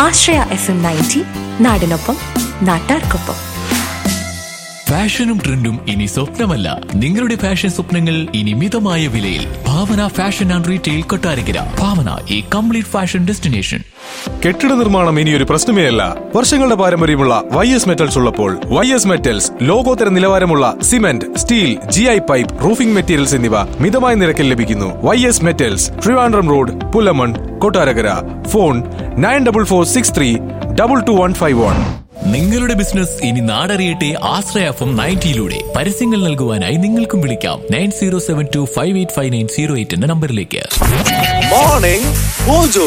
ആശ്രയ F M ninety നാടിനൊപ്പം നാട്ടാർക്കൊപ്പം ഫാഷനും ട്രെൻഡും ഇനി സ്വപ്നമല്ല നിങ്ങളുടെ ഫാഷൻ സ്വപ്നങ്ങൾ ഇനി മിതമായ വിലയിൽ Bhavana fashion and retail Kottarakkara Bhavana ഈ കംപ്ലീറ്റ് ഫാഷൻ ഡെസ്റ്റിനേഷൻ കെട്ടിട നിർമ്മാണം ഇനി ഒരു പ്രശ്നമേ അല്ല വർഷങ്ങളുടെ പാരമ്പര്യമുള്ള വൈ എസ് മെറ്റൽസ് ഉള്ളപ്പോൾ വൈ എസ് മെറ്റൽസ് ലോകോത്തര നിലവാരമുള്ള cement steel G I pipe roofing materials എന്നിവ മിതമായ നിരക്കിൽ ലഭിക്കുന്നു Y S metals Trivandrum road Pulamon Kottarakkara phone nine double four six three double two one five one നിങ്ങളുടെ ബിസിനസ് ഇനി നാടറിയട്ടെ ആശ്രയ എഫ് എം നയൻറ്റിയിലൂടെ പരസ്യങ്ങൾ നൽകുവാനായി നിങ്ങൾക്കും വിളിക്കാം nine zero seven two five eight five nine zero eight എന്ന നമ്പറിലേക്ക് മോർണിംഗ് മോജോ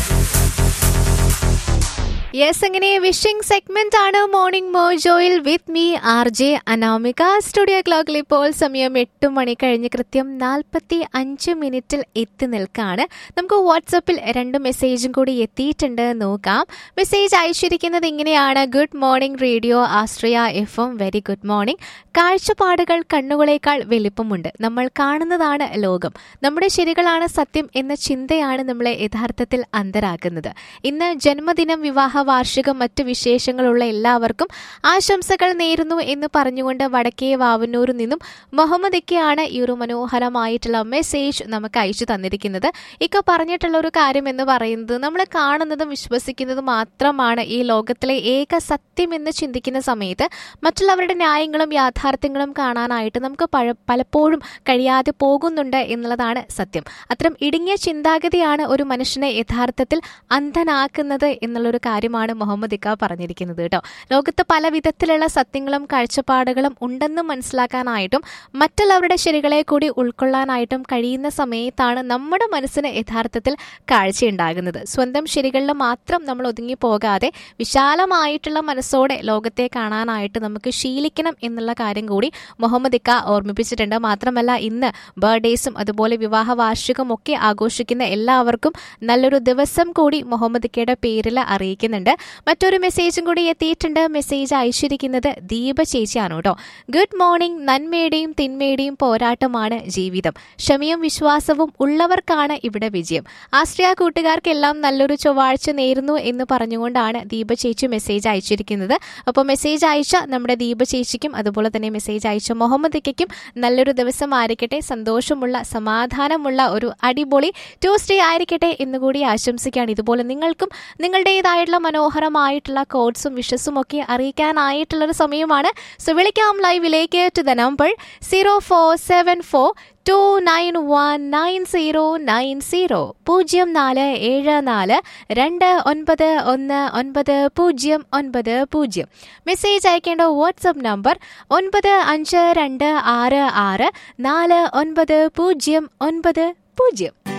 യെസ് അങ്ങനെ വിഷിംഗ് സെഗ്മെന്റ് ആണ് മോർണിംഗ് മോജോയിൽ with me R J Anamika studio ക്ലോക്കിൽ ഇപ്പോൾ സമയം എട്ട് മണി കഴിഞ്ഞ് കൃത്യം നാൽപ്പത്തി അഞ്ച് മിനിറ്റിൽ എത്തി നിൽക്കാണ് നമുക്ക് വാട്സപ്പിൽ രണ്ട് മെസ്സേജും കൂടി എത്തിയിട്ടുണ്ട് നോക്കാം മെസ്സേജ് അയച്ചിരിക്കുന്നത് ഇങ്ങനെയാണ് good morning radio Ashraya F M very good morning കാഴ്ചപ്പാടുകൾ കണ്ണുകളേക്കാൾ വലിപ്പമുണ്ട് നമ്മൾ കാണുന്നതാണ് ലോകം നമ്മുടെ ശരികളാണ് സത്യം എന്ന ചിന്തയാണ് നമ്മളെ യഥാർത്ഥത്തിൽ അന്തരാക്കുന്നത് ഇന്ന് ജന്മദിനം വിവാഹ വാർഷികം മറ്റ് വിശേഷങ്ങളുള്ള എല്ലാവർക്കും ആശംസകൾ നേരുന്നു എന്ന് പറഞ്ഞുകൊണ്ട് വടക്കേ വാവന്നൂരിൽ നിന്നും മുഹമ്മദ് ഇക്കയാണ് ഈ ഒരു മനോഹരമായിട്ടുള്ള മെസ്സേജ് നമുക്ക് അയച്ചു തന്നിരിക്കുന്നത് ഇക്ക പറഞ്ഞിട്ടുള്ള ഒരു കാര്യം എന്ന് പറയുന്നത് നമ്മൾ കാണുന്നതും വിശ്വസിക്കുന്നതും മാത്രമാണ് ഈ ലോകത്തിലെ ഏക സത്യം എന്ന് ചിന്തിക്കുന്ന സമയത്ത് മറ്റുള്ളവരുടെ ന്യായങ്ങളും യാഥാർത്ഥ്യങ്ങളും കാണാനായിട്ട് നമുക്ക് പഴ- പലപ്പോഴും കഴിയാതെ പോകുന്നുണ്ട് എന്നുള്ളതാണ് സത്യം അത്തരം ഇടുങ്ങിയ ചിന്താഗതിയാണ് ഒരു മനുഷ്യനെ യഥാർത്ഥത്തിൽ അന്ധനാക്കുന്നത് എന്നുള്ളൊരു കാര്യമാണ് മുഹമ്മദ് ഇക്ക പറഞ്ഞിരിക്കുന്നത് കേട്ടോ ലോകത്ത് പല വിധത്തിലുള്ള സത്യങ്ങളും കാഴ്ചപ്പാടുകളും ഉണ്ടെന്ന് മനസ്സിലാക്കാനായിട്ടും മറ്റുള്ളവരുടെ ശരികളെ കൂടി ഉൾക്കൊള്ളാനായിട്ടും കഴിയുന്ന സമയത്താണ് നമ്മുടെ മനസ്സിന് യഥാർത്ഥത്തിൽ കാഴ്ചയുണ്ടാകുന്നത് സ്വന്തം ശരികളിൽ മാത്രം നമ്മൾ ഒതുങ്ങി പോകാതെ വിശാലമായിട്ടുള്ള മനസ്സോടെ ലോകത്തെ കാണാനായിട്ട് നമുക്ക് ശീലിക്കണം എന്നുള്ള കാര്യം കൂടി മുഹമ്മദ് ഇക്ക ഓർമ്മിപ്പിച്ചിട്ടുണ്ട് മാത്രമല്ല ഇന്ന് ബർത്ത്ഡേസും അതുപോലെ വിവാഹ വാർഷികം ഒക്കെ ആഘോഷിക്കുന്ന എല്ലാവർക്കും നല്ലൊരു ദിവസം കൂടി മുഹമ്മദ് ഇക്കയുടെ പേരിൽ അറിയിക്കുന്നുണ്ട് മറ്റൊരു മെസ്സേജും കൂടി എത്തിയിട്ടുണ്ട് മെസ്സേജ് അയച്ചിരിക്കുന്നത് ദീപ ചേച്ചിയാണ് കേട്ടോ ഗുഡ് മോർണിംഗ് നന്മയുടെയും തിന്മയുടെയും പോരാട്ടമാണ് ജീവിതം ക്ഷമയും വിശ്വാസവും ഉള്ളവർക്കാണ് ഇവിടെ വിജയം ആശ്രയ കൂട്ടുകാർക്കെല്ലാം നല്ലൊരു ചൊവ്വാഴ്ച നേരുന്നു എന്ന് പറഞ്ഞുകൊണ്ടാണ് ദീപ ചേച്ചി മെസ്സേജ് അയച്ചിരിക്കുന്നത് അപ്പോൾ മെസ്സേജ് അയച്ച നമ്മുടെ ദീപ ചേച്ചിക്കും അതുപോലെ തന്നെ മെസ്സേജ് അയച്ച മുഹമ്മദ് ഇക്കയ്ക്കും നല്ലൊരു ദിവസം ആയിരിക്കട്ടെ സന്തോഷമുള്ള സമാധാനമുള്ള ഒരു അടിപൊളി ട്യൂസ്ഡേ ആയിരിക്കട്ടെ എന്നുകൂടി ആശംസിക്കുകയാണ് ഇതുപോലെ നിങ്ങൾക്കും നിങ്ങളുടേതായിട്ടുള്ള മനോഹരമായിട്ടുള്ള കോഡ്സും വിഷസും ഒക്കെ അറിയിക്കാനായിട്ടുള്ള ഒരു സമയമാണ് സോ വിളിക്കാം ലൈവിലേക്ക് to the number zero four seven four two nine one nine zero nine zero പൂജ്യം നാല് ഏഴ് നാല് രണ്ട് ഒൻപത് ഒന്ന് ഒൻപത് പൂജ്യം ഒൻപത് പൂജ്യം മെസ്സേജ് അയക്കേണ്ട വാട്സപ്പ് നമ്പർ ഒൻപത് അഞ്ച് രണ്ട് ആറ് ആറ് നാല് ഒൻപത് പൂജ്യം ഒൻപത് പൂജ്യം